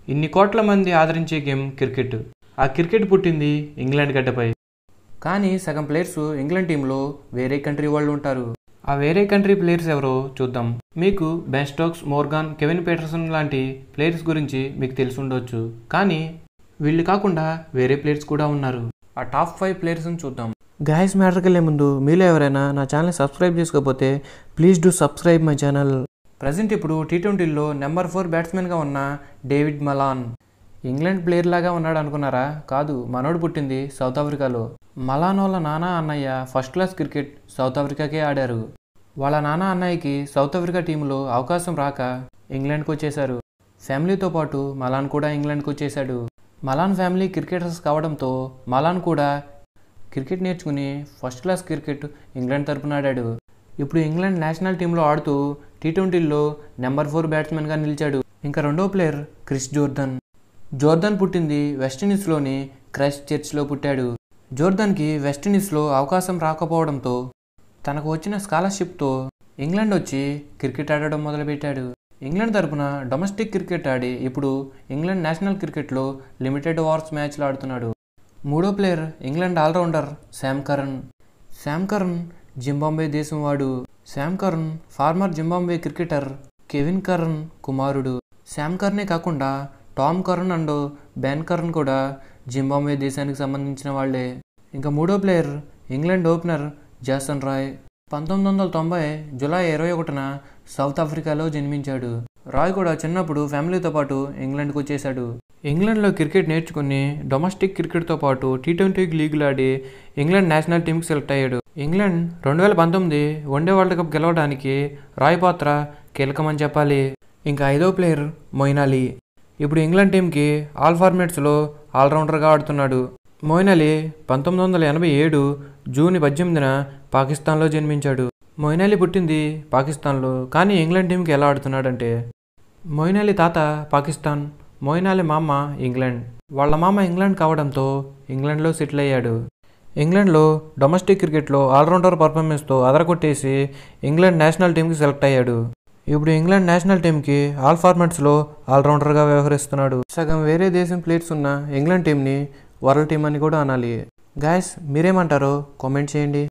ఇన్ని కోట్ల మంది ఆదరించే గేమ్ క్రికెట్ ఆ క్రికెట్ పుట్టింది ఇంగ్లాండ్ గడ్డపై కానీ సగం ప్లేయర్స్ ఇంగ్లాండ్ టీంలో వేరే కంట్రీ వాళ్ళు ఉంటారు ఆ వేరే కంట్రీ ప్లేయర్స్ ఎవరో చూద్దాం మీకు Ben Stokes Morgan Kevin Pietersen లాంటి ప్లేయర్స్ గురించి మీకు తెలిసి ఉండొచ్చు కానీ వీళ్ళు కాకుండా వేరే ప్లేయర్స్ కూడా ఉన్నారు ఆ టాప్ ఫైవ్ ప్లేయర్స్ని చూద్దాం గాయస్ మ్యాటర్కి వెళ్ళే ముందు మీలో ఎవరైనా నా ఛానల్ సబ్స్క్రైబ్ చేసుకోకపోతే please do subscribe my channel present ఇప్పుడు టీ ట్వంటీలో నెంబర్ ఫోర్ బ్యాట్స్మెన్గా ఉన్న డేవిడ్ మలాన్ ఇంగ్లాండ్ ప్లేయర్ లాగా ఉన్నాడు అనుకున్నారా కాదు మనోడు పుట్టింది సౌత్ ఆఫ్రికాలో మలాన్ వాళ్ళ నాన్న అన్నయ్య ఫస్ట్ క్లాస్ క్రికెట్ సౌత్ ఆఫ్రికాకే ఆడారు వాళ్ళ నాన్న అన్నయ్యకి సౌత్ ఆఫ్రికా టీంలో అవకాశం రాక ఇంగ్లాండ్కి వచ్చేశారు ఫ్యామిలీతో పాటు మలాన్ కూడా ఇంగ్లాండ్కి వచ్చేశాడు మలాన్ ఫ్యామిలీ క్రికెటర్స్ కావడంతో మలాన్ కూడా క్రికెట్ నేర్చుకుని ఫస్ట్ క్లాస్ క్రికెట్ ఇంగ్లాండ్ తరపున ఆడాడు ఇప్పుడు ఇంగ్లాండ్ నేషనల్ టీంలో ఆడుతూ టీ ట్వంటీలో నెంబర్ ఫోర్ బ్యాట్స్మెన్గా నిలిచాడు ఇంకా రెండో ప్లేయర్ క్రిస్ జోర్దన్ జోర్దన్ పుట్టింది వెస్టిండీస్లోని క్రైస్ట్ చర్చ్లో పుట్టాడు జోర్దన్కి వెస్టిండీస్లో అవకాశం రాకపోవడంతో తనకు వచ్చిన స్కాలర్షిప్తో ఇంగ్లాండ్ వచ్చి క్రికెట్ ఆడడం మొదలుపెట్టాడు ఇంగ్లాండ్ తరపున డొమెస్టిక్ క్రికెట్ ఆడి ఇప్పుడు ఇంగ్లాండ్ నేషనల్ క్రికెట్లో లిమిటెడ్ ఓవర్స్ మ్యాచ్లు ఆడుతున్నాడు మూడో player England allrounder Sam Curran Sam Curran Zimbabwe దేశం వాడు Sam Curran former Zimbabwe cricketer Kevin Curran కుమారుడు శామ్ కర్నే కాకుండా Tom Curran and Ben Curran కూడా జింబాంబే దేశానికి సంబంధించిన వాళ్ళే ఇంకా మూడో player England opener Jason Roy పంతొమ్మిది వందల తొంభై జూలై ఇరవై ఒకటిన సౌత్ ఆఫ్రికాలో జన్మించాడు రాయ్ కూడా చిన్నప్పుడు ఫ్యామిలీతో పాటు ఇంగ్లాండ్కి వచ్చేశాడు ఇంగ్లాండ్లో క్రికెట్ నేర్చుకుని డొమెస్టిక్ క్రికెట్తో పాటు టీ ట్వంటీ లీగులు ఆడి ఇంగ్లాండ్ నేషనల్ టీంకి సెలెక్ట్ అయ్యాడు ఇంగ్లాండ్ రెండు వేల పంతొమ్మిది వన్డే వరల్డ్ కప్ గెలవడానికి రాయ్ పాత్ర కీలకమని చెప్పాలి ఇంకా ఐదో ప్లేయర్ మొయిన్ అలీ ఇప్పుడు ఇంగ్లాండ్ టీంకి ఆల్ ఫార్మాట్స్లో ఆల్రౌండర్గా ఆడుతున్నాడు మొయిన్ అలీ పంతొమ్మిది వందల ఎనభై ఏడు జూన్ పద్దెనిమిదిన పాకిస్తాన్లో జన్మించాడు మొయిన్ అలీ పుట్టింది పాకిస్తాన్లో కానీ ఇంగ్లాండ్ టీంకి ఎలా ఆడుతున్నాడంటే మొయిన్ అలీ తాత పాకిస్తాన్ మొయిన్ అలీ మామ ఇంగ్లాండ్ వాళ్ళ మామ ఇంగ్లాండ్ కావడంతో ఇంగ్లాండ్లో సెటిల్ అయ్యాడు ఇంగ్లాండ్లో డొమెస్టిక్ క్రికెట్లో ఆల్రౌండర్ పర్ఫార్మెన్స్తో అదరగొట్టేసి ఇంగ్లాండ్ నేషనల్ టీంకి సెలెక్ట్ అయ్యాడు ఇప్పుడు ఇంగ్లాండ్ నేషనల్ టీంకి ఆల్ ఫార్మాట్స్లో ఆల్రౌండర్గా వ్యవహరిస్తున్నాడు సగం వేరే దేశం ప్లేయర్స్ ఉన్న ఇంగ్లాండ్ టీంని వరల్డ్ టీం అని కూడా అనాలి గాయస్ మీరేమంటారో కామెంట్ చేయండి